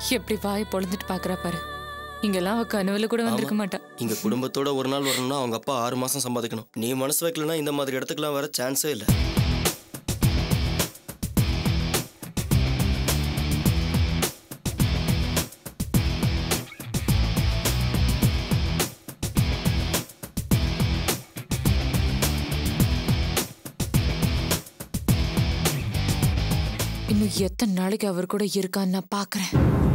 எப்படி வாய் பொழுந்துட்டு பாக்குறா பாரு இங்கெல்லாம் அவ கனவுல கூட வந்திருக்க மாட்டா இங்க குடும்பத்தோட ஒரு நாள் வரணும்னா அவங்க அப்பா ஆறு மாசம் சம்பாதிக்கணும் நீ மனசு வைக்கலனா இந்த மாதிரி இடத்துக்குலாம் வர சான்ஸே இல்லை இன்னும் எத்தனை நாளைக்கு அவர் கூட இருக்கான்னு நான் பாக்குறேன்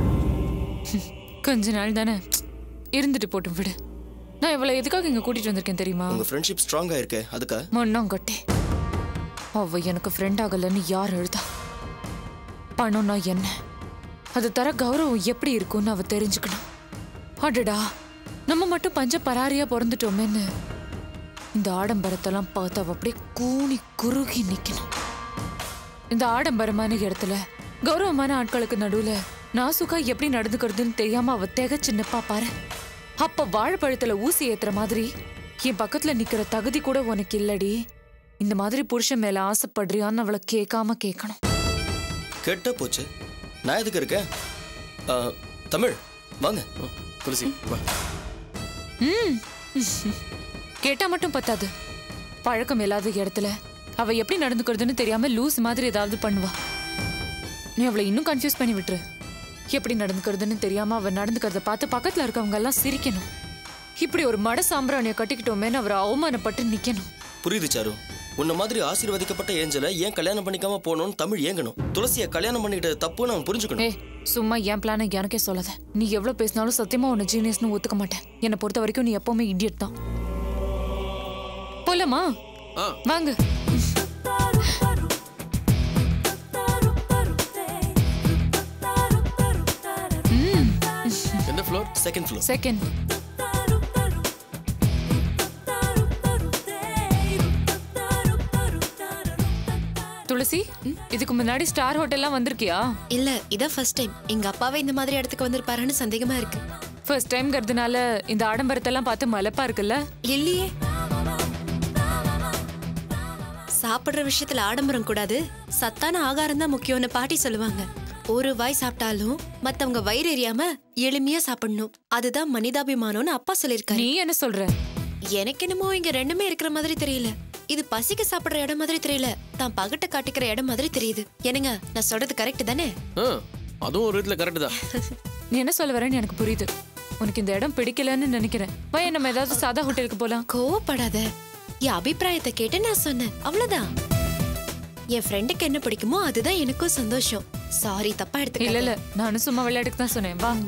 கொஞ்ச நாள் தானே இருந்துட்டு போட்டும் விடு நான் இவ்வளவு எதுக்காக இங்க கூட்டிட்டு வந்திருக்கேன் தெரியுமா உங்க ஃப்ரெண்ட்ஷிப் ஸ்ட்ராங்கா இருக்கே அதுக்கா மண்ணாங்கட்டே அவ எனக்கு ஃப்ரெண்ட் ஆகலன்னு யார் எழுதா பணம்னா என்ன அது தர கௌரவம் எப்படி இருக்கும்னு அவ தெரிஞ்சுக்கணும் அடடா நம்ம மட்டும் பஞ்ச பராரியா பிறந்துட்டோமேன்னு இந்த ஆடம்பரத்தெல்லாம் பார்த்து அவ அப்படியே கூனி குறுகி நிக்கணும் இந்த ஆடம்பரமான இடத்துல கௌரவமான ஆட்களுக்கு நடுவுல நாசுக்கா எப்படி நடந்துக்கிறதுன்னு தெரியாம அவ திகச்சு நிப்பா பாரு அப்ப வாழைப்பழத்துல ஊசி ஏத்துற மாதிரி என் பக்கத்துல நிக்கிற தகுதி கூட உனக்கு இல்லடி இந்த மாதிரி புருஷன் மேல ஆசைப்படுறியான்னு அவளை கேட்காம கேட்கணும் கெட்ட போச்சு நான் எதுக்கு இருக்கேன் ஆ, தமிழ் வாங்க துளசி வா ம் கேட்டா மட்டும் பத்தாது பழக்கம் இல்லாத இடத்துல அவ எப்படி நடந்துக்கிறதுன்னு தெரியாம லூஸ் மாதிரி ஏதாவது பண்ணுவா நீ அவளை இன்னும் கன்ஃபியூஸ் பண்ணி விட்டுரு எப்படி நடந்துக்கிறதுன்னு தெரியாம அவ நடந்துக்கிறத பார்த்து பக்கத்துல இருக்கவங்க எல்லாம் சிரிக்கணும் இப்படி ஒரு மட சாம்பிராணிய கட்டிக்கிட்டோமேன்னு அவர் அவமானப்பட்டு நிக்கணும் புரியுது சாரு உன்ன மாதிரி ஆசீர்வதிக்கப்பட்ட ஏஞ்சலை ஏன் கல்யாணம் பண்ணிக்காம போகணும்னு தமிழ் ஏங்கணும் துளசியை கல்யாணம் பண்ணிக்கிட்டது தப்புன்னு அவன் புரிஞ்சுக்கணும் ஏய் சும்மா என் பிளான எனக்கே சொல்லாத நீ எவ்வளவு பேசினாலும் சத்தியமா உன்னை ஜீனியஸ்னு ஒத்துக்க மாட்டேன் என்னை பொறுத்த வரைக்கும் நீ எப்பவுமே இடியட் தான் போலாமா ஆ வாங்க என்ன floor second floor second Tulasi இதுக்கு முன்னாடி ஸ்டார் ஹோட்டல்லாம் வந்திருக்கியா இல்ல இதான் ஃபர்ஸ்ட் டைம் எங்க அப்பாவே இந்த மாதிரி இடத்துக்கு வந்திருப்பாருன்னு சந்தேகமா இருக்கு ஃபர்ஸ்ட் டைம்ங்கிறதுனால இந்த ஆடம்பரத்தெல்லாம் பார்த்து மலைப்பா இருக்குல்ல இல்லையே சாப்பிடுற விஷயத்துல ஆடம்பரம் கூடாது சத்தான ஆகாரம் தான் முக்கியம்னு பாட்டி சொல்லுவாங்க ஒரு வாய் சாப்பிட்டாலும் மத்தவங்க வயிறு எரியாம எளிமையா சாப்பிடணும் அதுதான் மனிதாபிமானம்னு அப்பா சொல்லிருக்காரு நீ என்ன சொல்ற எனக்கு என்னமோ இங்க ரெண்டுமே இருக்கிற மாதிரி தெரியல இது பசிக்கு சாப்பிடுற இடம் மாதிரி தெரியல தான் பகட்ட காட்டிக்கிற இடம் மாதிரி தெரியுது என்னங்க நான் சொல்றது கரெக்ட் தானே ஆ அதுவும் ஒரு விதத்தில் கரெக்டு தான் நீ என்ன சொல்ல வரேன்னு எனக்கு புரியுது உனக்கு இந்த இடம் பிடிக்கலன்னு நினைக்கிறேன் வா நம்ம ஏதாவது சாதா ஹோட்டலுக்கு போலாம் கோவப்படாத என் அபிப்பிராயத்தை கேட்டு நான் சொன்னேன் அவ்வளவுதான் என் ஃப்ரெண்டுக்கு என்ன பிடிக்குமோ அதுதான் எனக்கும் சந்தோஷம் சாரி தப்பா இல்ல எடுத்துக்கல இல்ல நானும் சும்மா விளையாட்டுக்கு தான் சொன்னேன் வா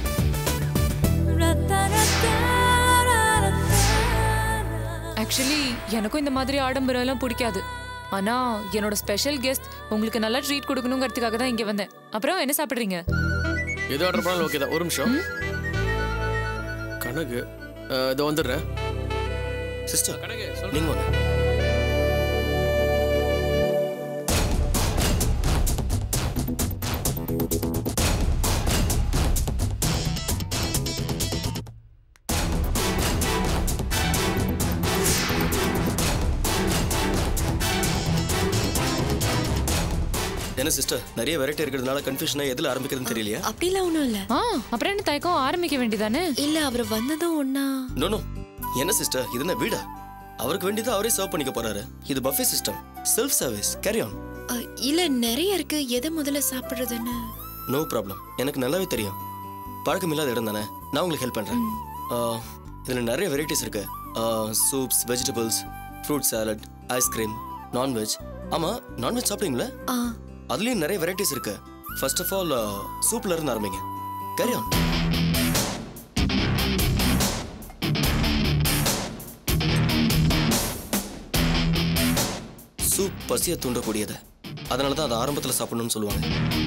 ஆக்சுவலி எனக்கும் இந்த மாதிரி ஆடம்பரம் எல்லாம் பிடிக்காது ஆனா என்னோட ஸ்பெஷல் கெஸ்ட் உங்களுக்கு நல்லா ட்ரீட் கொடுக்கணுங்கிறதுக்காக தான் இங்க வந்தேன் அப்புறம் என்ன சாப்பிடுறீங்க எது ஆர்டர் பண்ணாலும் ஓகே தான் ஒரு நிமிஷம் கணக்கு ஆ, இதோ வந்துடுறேன் சிஸ்டர் கணக்கு சொல்லு நீங்க வாங்க என்ன சிஸ்டர் நிறைய வெரைட்டி இருக்கிறதுனால கன்ஃபியூஷனா எதுல ஆரம்பிக்கிறதுன்னு தெரியலையா அப்படிலாம் ஒண்ணும் இல்ல ஆ அப்புறம் என்ன தயக்கம் ஆரம்பிக்க வேண்டியதானே இல்ல அவர் வந்ததும் ஒன்னா நோ நோ என்ன சிஸ்டர் இது என்ன வீடா அவருக்கு வேண்டியது அவரே சர்வ் பண்ணிக்க போறாரு இது buffet system self service carry on அ, இல்ல நிறைய இருக்கு எதை முதல்ல சாப்பிடுறதுன்னு நோ ப்ராப்ளம் எனக்கு நல்லாவே தெரியும் பழக்கம் இல்லாத இடம் தானே நான் உங்களுக்கு ஹெல்ப் பண்றேன் ஆ, இதுல நிறைய வெரைட்டிஸ் இருக்கு soups vegetables fruit salad ice cream non veg ஆமா நான்வெஜ் சாப்பிடுங்களா ஆ அதுலயும் நிறைய வெரைட்டிஸ் இருக்கு ஃபர்ஸ்ட் ஆஃப் ஆல் சூப்ல இருந்து ஆரம்பிங்க கேரி ஆன் சூப் பசியை தூண்டக்கூடியது அதனால தான் அதை ஆரம்பத்தில் சாப்பிடணும்னு சொல்லுவாங்க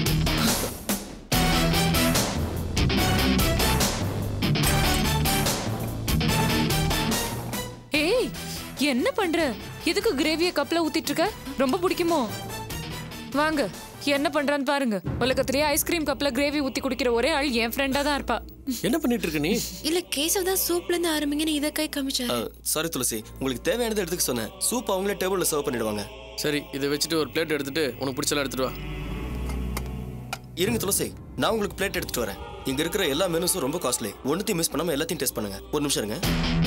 ஏய் என்ன பண்ற எதுக்கு கிரேவிய கப்ல ஊத்திட்டு இருக்க ரொம்ப பிடிக்குமோ வாங்க என்ன பண்றான்னு பாருங்க உலகத்திலேயே ஐஸ்கிரீம் கப்ல கிரேவி ஊத்தி குடிக்கிற ஒரே ஆள் என் ஃப்ரெண்டா தான் இருப்பா என்ன பண்ணிட்டு இருக்க நீ இல்ல கேசவ் தான் சூப்ல இருந்து ஆரம்பிங்கன்னு இதை கை காமிச்சாரு சாரி துளசி உங்களுக்கு தேவையானதை எடுத்துக்க சொன்னேன் சூப் அவங்களே டேபிளில் சர்வ் பண்ணிடுவாங்க சரி இதை வச்சுட்டு ஒரு பிளேட் எடுத்துட்டு உனக்கு பிடிச்சலாம் எடுத்துட்டு வா இருங்க துளசி நான் உங்களுக்கு பிளேட் எடுத்துட்டு வரேன் இங்க இருக்கிற எல்லா மெனுஸும் ரொம்ப காஸ்ட்லி ஒன்றுத்தையும் மிஸ் பண்ணாம எல்லாத்தையும் டேஸ்ட் பண்ணுங்க ஒரு நிமிஷம் இருங்க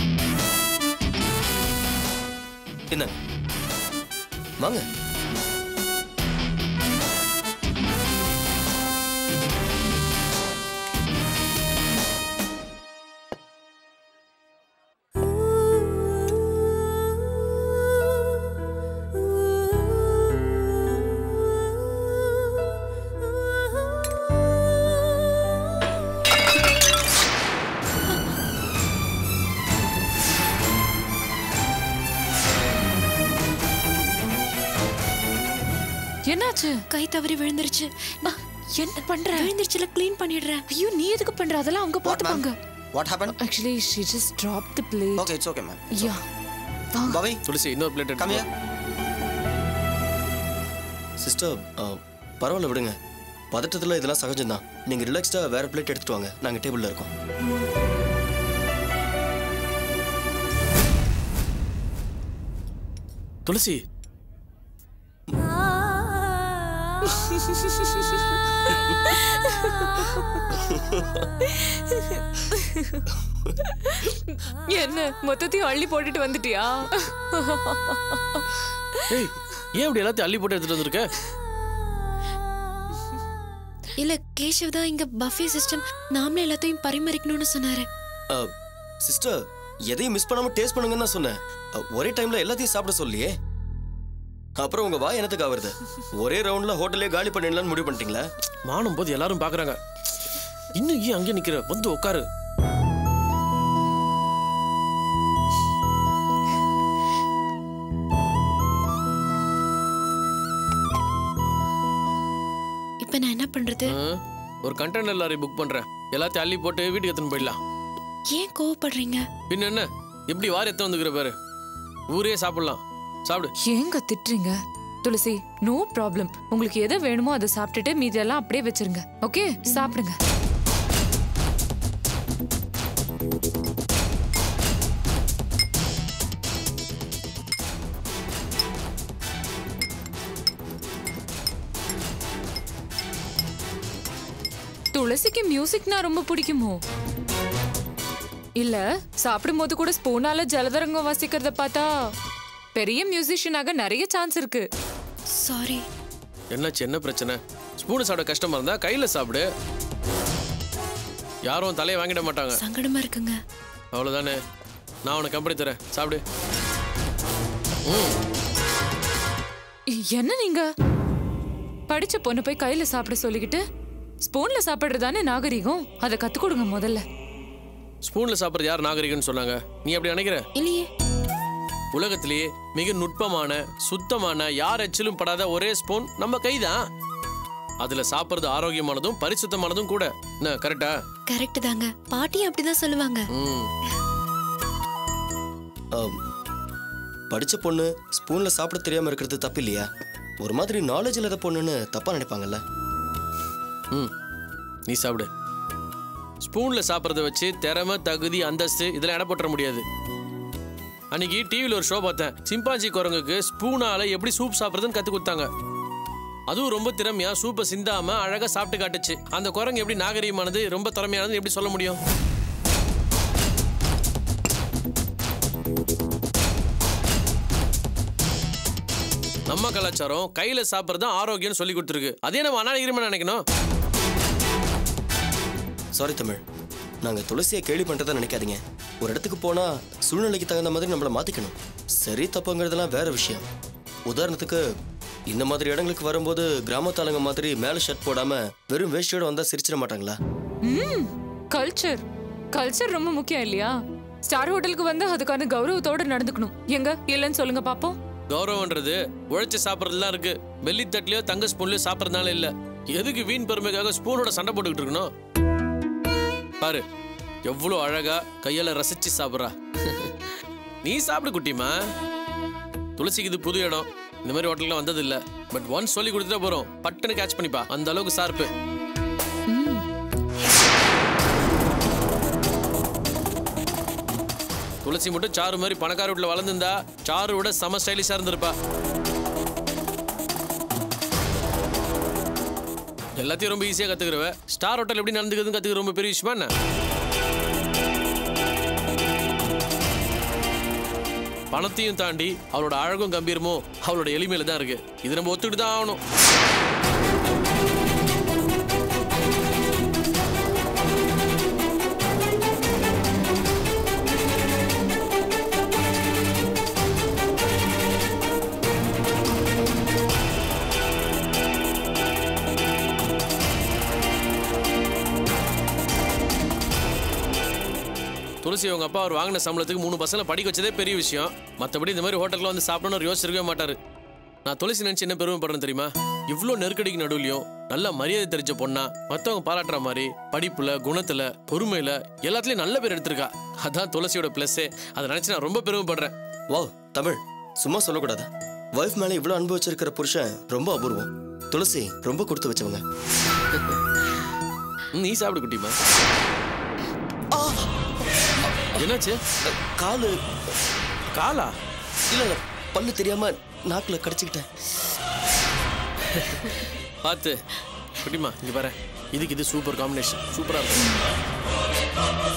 என்ன வாங்க என்னாச்சு கை தவறி விழுந்துருச்சு அ, என்ன பண்ற விழுந்துருச்சுல க்ளீன் பண்ணிடுறேன் ஐயோ நீ எதுக்கு பண்ற அதெல்லாம் அவங்க What, ma'am? பாத்துப்பாங்க What happened? Actually she just drop the plate Okay, it's okay, ma'am. Yeah வாங்க Bobby, துளசி இன்னொரு பிளேட் come எடுத்து here. சிஸ்டர் பரவாயில்ல விடுங்க பதட்டத்தில் இதெல்லாம் சகஜம்தான் நீங்கள் ரிலாக்ஸ்டாக வேற பிளேட் எடுத்துட்டு வாங்க நாங்கள் டேபிளில் இருக்கோம் துளசி என்ன மொத்தத்தையும் அள்ளி போட்டுட்டு வந்துட்டியா ஏய் ஏன் இப்படி எல்லாத்தையும் அள்ளி போட்டு எடுத்துட்டு வந்திருக்க இல்ல கேஷவ் தான் இங்க பஃபே சிஸ்டம் நாமளே எல்லாத்தையும் பரிமாறிக்கணும்னு சொன்னாரு சிஸ்டர் எதையும் மிஸ் பண்ணாமல் டேஸ்ட் பண்ணுங்கன்னு தான் சொன்னேன் அ, ஒரே டைமில் எல்லாத்தையும் சாப்பிட சொல்லியே அப்புறம் உங்கள் வாய் என்னத்துக்கு ஆகுறது ஒரே ரவுண்டில் ஹோட்டலே காலி பண்ணிடலாம்னு முடிவு பண்ணிட்டீங்களா மானும் போது எல்லாரும் பாக்குறாங்க இன்னும் ஏன் அங்கே நிக்கிற வந்து உட்காரு இப்ப நான் என்ன பண்றது ஆ, ஒரு கண்டெய்னர் லாரி புக் பண்றேன் எல்லாத்தையும் அள்ளி போட்டு வீட்டுக்கு எடுத்துன்னு போயிடலாம் ஏன் கோவப்படுறீங்க பின்ன என்ன எப்படி வாரி எத்தனை வந்துக்கிற பாரு ஊரே சாப்பிடலாம் சாப்பிடு ஏங்க திட்டுறீங்க துளசி நோ ப்ராப்ளம் உங்களுக்கு எதை வேணுமோ அதை சாப்பிட்டுட்டு மீதெல்லாம் அப்படியே வச்சிருங்க ஓகே சாப்பிடுங்க துளசிக்கு மியூசிக்னா ரொம்ப பிடிக்குமோ இல்ல சாப்பிடும்போது கூட ஸ்பூனால ஜலதரங்கம் வாசிக்கிறத பார்த்தா பெரிய மியூசிஷியனாக நிறைய சான்ஸ் இருக்கு சாரி என்னாச்சு என்ன பிரச்சனை ஸ்பூனு சாப்பிட கஷ்டமா இருந்தா கையில சாப்பிடு யாரும் தலையை வாங்கிட மாட்டாங்க சங்கடமா இருக்குங்க அவ்வளவுதானே நான் உனக்கு கம்பெனி தரேன் சாப்பிடு என்ன நீங்க படிச்ச பொண்ணு போய் கையில சாப்பிட சொல்லிக்கிட்டு ஸ்பூன்ல சாப்பிடுறதானே நாகரிகம் அதை கத்து கொடுங்க முதல்ல ஸ்பூன்ல சாப்பிட்றது யார் நாகரிகம்னு சொன்னாங்க நீ அப்படி நினைக்கிற இல்லையே உலகத்திலேயே மிக நுட்பமான சுத்தமான யார் எச்சிலும் படாத ஒரே ஸ்பூன் நம்ம கைதான் அதுல சாப்பிடுறது ஆரோக்கியமானதும் பரிசுத்தமானதும் கூட என்ன கரெக்டா கரெக்ட் தாங்க பாட்டியும் அப்படிதான் சொல்லுவாங்க ம் ஆம், படிச்ச பொண்ணு ஸ்பூனில் சாப்பிட தெரியாமல் இருக்கிறது தப்பு இல்லையா ஒரு மாதிரி நாலேஜ் இல்லாத பொண்ணுன்னு தப்பாக நினைப்பாங்கல்ல ம் நீ சாப்பிடு ஸ்பூன்ல சாப்பிட்றத வச்சு திறமை தகுதி அந்தஸ்து இதெல்லாம் எடை போட்டுற முடியாது அன்னைக்கு டிவியில் ஒரு ஷோ பார்த்தேன் சிம்பாஞ்சி குரங்குக்கு ஸ்பூனால எப்படி சூப் சாப்பிட்றதுன்னு கற்றுக் கொடுத்தாங்க அதுவும் ரொம்ப திறமையா சூப்பை சிந்தாம அழகா சாப்பிட்டு காட்டுச்சு அந்த குரங்கு எப்படி நாகரீகமானது ரொம்ப திறமையானது எப்படி சொல்ல முடியும் நம்ம கலாச்சாரம் கையில சாப்பிட்றது தான் ஆரோக்கியம்னு சொல்லி கொடுத்துருக்கு அதே நம்ம அநாகரிகமா நினைக்கணும் சாரி தமிழ் நாங்கள் துளசியை கேள்வி பண்ணுறதா நினைக்காதீங்க ஒரு இடத்துக்கு போனால் சூழ்நிலைக்கு தகுந்த மாதிரி நம்மளை மாற்றிக்கணும் சரி தப்புங்கிறதெல்லாம் வேற விஷயம் உதாரணத்துக்கு இந்த மாதிரி இடங்களுக்கு வரும்போது கிராமத்தாளுங்க மாதிரி மேலே ஷர்ட் போடாமல் வெறும் வேஷ்டியோட வந்தால் சிரிச்சிட மாட்டாங்களா ம் கல்ச்சர் கல்ச்சர் ரொம்ப முக்கியம் இல்லையா ஸ்டார் ஹோட்டலுக்கு வந்து அதுக்கான கௌரவத்தோட நடந்துக்கணும் எங்க இல்லைன்னு சொல்லுங்க பாப்போம் கௌரவம்ன்றது உழைச்சு சாப்பிட்றதுலாம் இருக்கு வெள்ளி தட்டுலயோ தங்க ஸ்பூன்லயோ சாப்பிட்றதுனால இல்ல எதுக்கு வீண் பெருமைக்காக ஸ்பூனோட சண்டை போட்டுக்கிட்டு இருக்கணும் பாரு எவ்வளோ அழகா கையால ரசிச்சு சாப்பிட்றா நீ சாப்பிடு குட்டிமா துளசிக்கு இது புது இடம் இந்த மாதிரி ஹோட்டல்லாம் வந்தது இல்ல பட் ஒன்ஸ் சொல்லி கொடுத்துட்டா போறோம் பட்டுன்னு கேட்ச் பண்ணிப்பா அந்த அளவுக்கு சார்பு துளசி மட்டும் சாரு மாதிரி பணக்கார வீட்டில் வளர்ந்துருந்தா சாரு விட செம ஸ்டைலிஷாக இருந்திருப்பா எல்லாத்தையும் ரொம்ப ஈஸியாக கற்றுக்கிறவ ஸ்டார் ஹோட்டல் எப்படி நடந்துக்குதுன்னு கற்றுக்க ரொம்ப பெரிய விஷயமா என்ன பணத்தையும் தாண்டி அவளோட அழகும் கம்பீரமும் அவளோட எளிமையில தான் இருக்கு இது நம்ம ஒத்துக்கிட்டு தான் ஆகணும் துளசி அவங்க அப்பா அவர் வாங்கின சம்பளத்துக்கு மூணு பசங்களை படிக்க வச்சதே பெரிய விஷயம் மற்றபடி இந்த மாதிரி ஹோட்டலில் வந்து சாப்பிடணும்னு யோசிச்சிருக்கவே மாட்டாரு நான் துளசி நினைச்சு என்ன பெருமைப்படுறேன் தெரியுமா இவ்வளோ நெருக்கடிக்கு நடுவுலையும் நல்ல மரியாதை தெரிஞ்ச பொண்ணா மற்றவங்க பாராட்டுற மாதிரி படிப்புல குணத்துல பொறுமையில எல்லாத்துலயும் நல்ல பேர் எடுத்திருக்கா அதான் துளசியோட ப்ளஸ்ஸே அதை நினைச்சு நான் ரொம்ப பெருமைப்படுறேன் வாவ் தமிழ் சும்மா சொல்லக்கூடாது வைஃப் மேல இவ்வளவு அன்பு வச்சிருக்கிற புருஷன் ரொம்ப அபூர்வம் துளசி ரொம்ப கொடுத்து வச்சவங்க ம், நீ சாப்பிடு குட்டிமா என்னாச்சு காலு காலா இல்ல இல்ல, பல்லு தெரியாம நாக்குல கடிச்சுக்கிட்டேன் பார்த்து குட்டிமா இங்க பாரு இதுக்கு இது சூப்பர் காம்பினேஷன் சூப்பரா இருக்கும்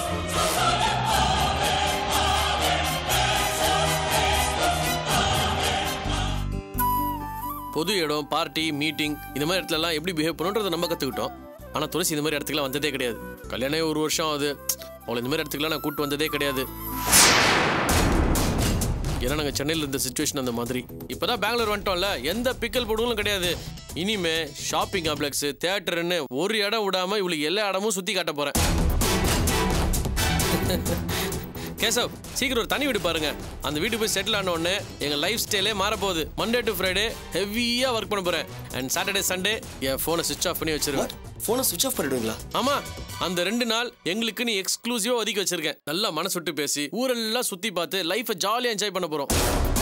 பொது இடம் பார்ட்டி மீட்டிங் இந்த மாதிரி இடத்துலலாம் எப்படி பிஹேவ் பண்ணுன்றதை நம்ம கற்றுக்கிட்டோம் ஆனால் துளசி இந்த மாதிரி இடத்துக்குலாம் வந்ததே கிடையாது கல்யாணம் ஆகி ஒரு வருஷம் ஆகுது அவளை இந்த மாதிரி இடத்துக்குலாம் நான் கூட்டு வந்ததே கிடையாது ஏன்னா நாங்கள் சென்னையில் இருந்த சுச்சுவேஷன் அந்த மாதிரி இப்போதான் பெங்களூர் வந்துட்டோம்ல எந்த பிக்கல் போடுவதும் கிடையாது இனிமே ஷாப்பிங் காம்ப்ளெக்ஸ் தேட்டர்னு ஒரு இடம் விடாம இவளுக்கு எல்லா இடமும் சுற்றி காட்ட போகிறேன் கேசவ் சீக்கிரம் ஒரு தனி வீடு பாருங்க அந்த வீடு போய் செட்டில் ஆன உடனே எங்க லைஃப் ஸ்டைலே மாற போகுது மண்டே டு ஃப்ரைடே ஹெவியா ஒர்க் பண்ண போறேன் அண்ட் சாட்டர்டே சண்டே என் ஃபோனை சுவிச் ஆஃப் பண்ணி வச்சிருவேன் போனை சுவிச் ஆஃப் பண்ணிடுவீங்களா ஆமா அந்த ரெண்டு நாள் எங்களுக்கு நீ எக்ஸ்க்ளூசிவா ஒதுக்கி வச்சிருக்கேன் நல்லா மனசு விட்டு பேசி ஊரெல்லாம் சுத்தி பார்த்து லைஃபை ஜாலியா என்ஜாய் பண்ண போறோம்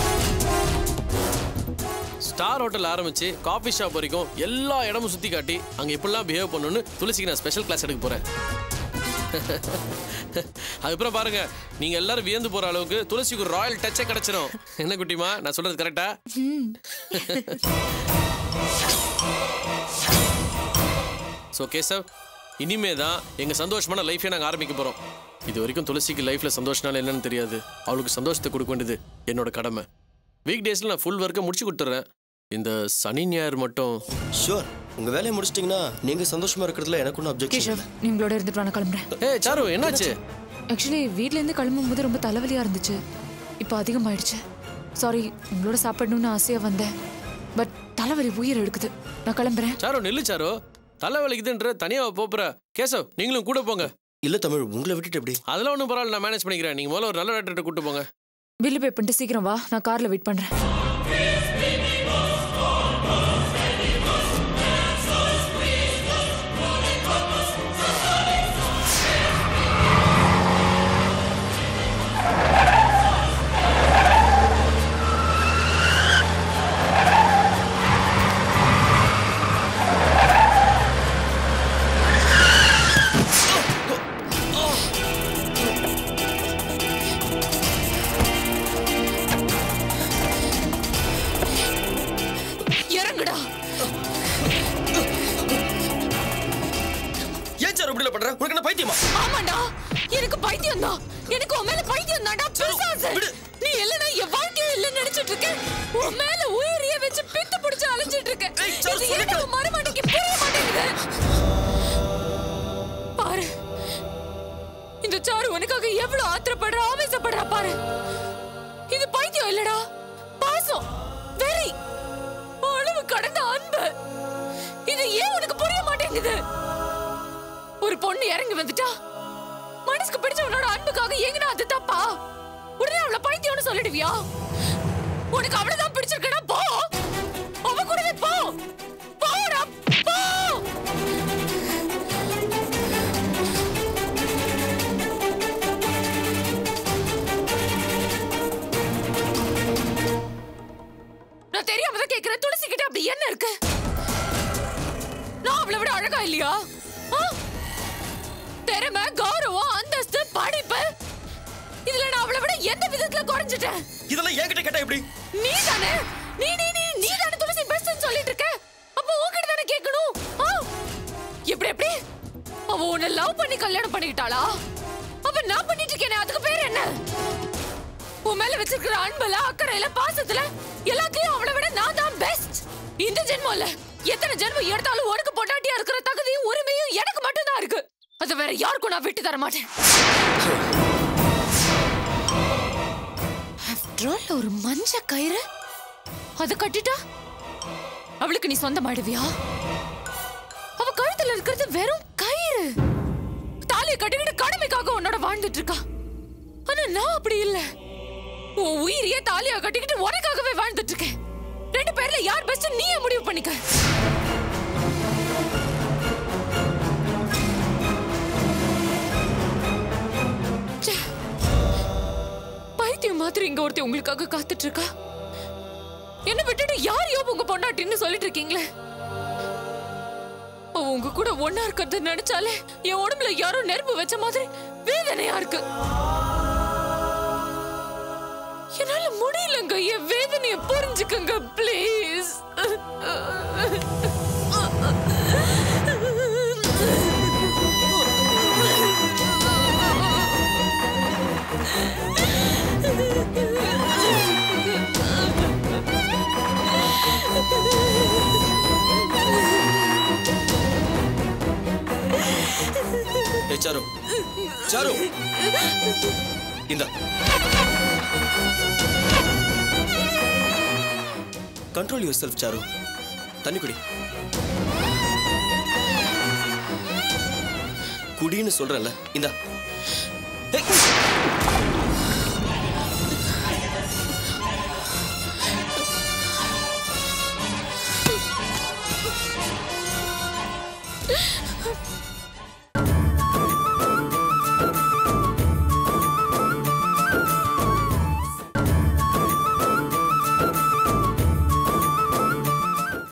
ஸ்டார் ஹோட்டல் ஆரம்பிச்சு காஃபி ஷாப் வரைக்கும் எல்லா இடமும் சுத்தி காட்டி அங்க எப்படிலாம் பிஹேவ் பண்ணணும்னு துளசிக்கு நான் ஸ்பெஷல் கிளாஸ் எடுக்க போறேன் அதுக்கப்புறம் பாருங்க நீங்க எல்லாரும் வியந்து போற அளவுக்கு துளசிக்கு ஒரு ராயல் டச்சே கிடைச்சிரும் என்ன குட்டிமா நான் சொல்றது கரெக்டா ஸோ கேசவ் இனிமே தான் எங்க சந்தோஷமான லைஃபை நாங்கள் ஆரம்பிக்க போறோம் இது வரைக்கும் துளசிக்கு லைஃப்ல சந்தோஷனால என்னன்னு தெரியாது அவளுக்கு சந்தோஷத்தை கொடுக்க வேண்டியது என்னோட கடமை வீக் டேஸ்ல நான் ஃபுல் ஒர்க்கை முடிச்சு கொடுத்துட்றேன் இந்த சனி ஞாயிறு மட்டும் ஷூர் உங்க வேலையை முடிச்சிட்டீங்கன்னா நீங்க சந்தோஷமா இருக்கிறதுல எனக்கு ஒன்றும் அப்ஜெக்ஷன் கேஷவ் நீங்களோட இருந்துட்டு நான் கிளம்புறேன் ஏ சாரு என்னாச்சு ஆக்சுவலி வீட்லேருந்து கிளம்பும்போது ரொம்ப தலைவலியாக இருந்துச்சு இப்போ அதிகமாயிடுச்சு சாரி உங்களோட சாப்பிடணும்னு ஆசையாக வந்தேன் பட் தலைவலி உயிர் எடுக்குது நான் கிளம்புறேன் சாரோ நெல்லு சாரோ தலை வலிக்குதுன்ற தனியா போப்புற கேசவ் நீங்களும் கூட போங்க இல்ல தமிழ் உங்களை விட்டுட்டு எப்படி அதெல்லாம் ஒன்றும் பரவாயில்ல நான் மேனேஜ் பண்ணிக்கிறேன் நீங்க முதல்ல ஒரு நல்ல டாக்டர்கிட்ட கூட்டு போங்க பில்லு பே பண்ணிட்டு சீக்கிரம் வா நான் காரில் வெயிட் பண்ணுறேன் இறங்குடா ஏன் சார் இப்படி பண்ற உனக்கு என்ன பைத்தியமா ஆமாண்டா எனக்கு பைத்தியம் தான் எனக்கு உன் மேல பைத்தியம் தான்டா பிசாசு விடு. நீ இல்லனா என் வாழ்க்கையே இல்ல நினைச்சிட்டு இருக்க உன் மேல உயிரிய வச்சு பித்து பிடிச்சு அலைஞ்சிட்டு இருக்க ஏய், சார், இது சொல்லுங்க. என்ன உன் மறுமணிக்கு புரிய மாட்டேங்குது பாரு இந்த சாரு உனக்காக எவ்வளவு ஆத்திரப்படுற ஆவேசப்படுறா பாரு இது பைத்தியம் இல்லடா பாசம் வெறி அளவு கடந்த அன்பு இது ஏன் உனக்கு புரிய மாட்டேங்குது ஒரு பொண்ணு இறங்கி வந்துட்டா மனசுக்கு பிடிச்சவனோட அன்புக்காக எங்கனா அது தப்பா உடனே அவளை பைத்தியம்னு சொல்லிடுவியா உனக்கு அவ்வளவுதான் பிடிச்சிருக்கனா போ அவ கூடவே போ போடா போ நான் தெரியாம தான் கேக்குறேன் துளசி கிட்ட அப்படி என்ன இருக்கு நான் அவளை விட அழகா இல்லையா ஆ? திறமை கௌரவம் அந்தஸ்து படிப்பு இதுல நான் அவளை விட எந்த விதத்துல குறைஞ்சிட்டேன் இதெல்லாம் என்கிட்ட கேட்டா எப்படி நீ தானே நீ நீ நீ நீ தானே துளசி பெஸ்ட்னு சொல்லிட்டு இருக்க அப்போ உன்கிட்ட தானே கேட்கணும் ஆ? அவ உன்னை லவ் பண்ணி கல்யாணம் பண்ணிக்கிட்டாளா அப்ப நான் பண்ணிட்டு இருக்கேனே அதுக்கு பேர் என்ன உன் மேல வச்சிருக்கிற அன்புல அக்கறையில பாசத்துல எல்லாத்தையும் அவளை விட நான் தான் பெஸ்ட் இந்த ஜென்மம் இல்ல எத்தனை ஜென்மம் எடுத்தாலும் உனக்கு பொண்டாட்டியா இருக்கிற தகுதியும் உரிமையும் எனக்கு மட்டும்தான் இருக்கு அதை வேற யாருக்கும் நான் விட்டு தர மாட்டேன் After all, ஒரு மஞ்ச கயிறு அதை கட்டிட்டா அவளுக்கு நீ சொந்தமாடுவியா அவ கழுத்துல இருக்கிறது வெறும் கயிறு தாலியை கட்டிக்கிட்டு கடமைக்காக உன்னோட வாழ்ந்துட்டு இருக்கா ஆனா நான் அப்படி இல்ல உன் உயிரியே தாலியா கட்டிக்கிட்டு உனக்காகவே வாழ்ந்துட்டு இருக்கேன் ரெண்டு பேர்ல யார் பெஸ்ட் நீயே முடிவு பண்ணிக்க ச்சே. பைத்தியம் மாதிரி இங்க ஒருத்தி உங்களுக்காக காத்துட்டு இருக்கா என்ன விட்டுட்டு யாரையோ உங்க பொண்டாட்டின்னு சொல்லிட்டு இருக்கீங்களே அவ உங்க கூட ஒன்னா இருக்கிறத நினைச்சாலே என் உடம்புல யாரோ நெருப்பு வச்ச மாதிரி வேதனையா இருக்கு என்னால முடியலங்க என் வேதனைய புரிஞ்சுக்கங்க ப்ளீஸ் ஏய் சாரு சாரு இந்த கண்ட்ரோல் யுவர் செல்ஃப் சாரு தண்ணி குடி குடின்னு சொல்றேன்ல இந்தா ஏய்.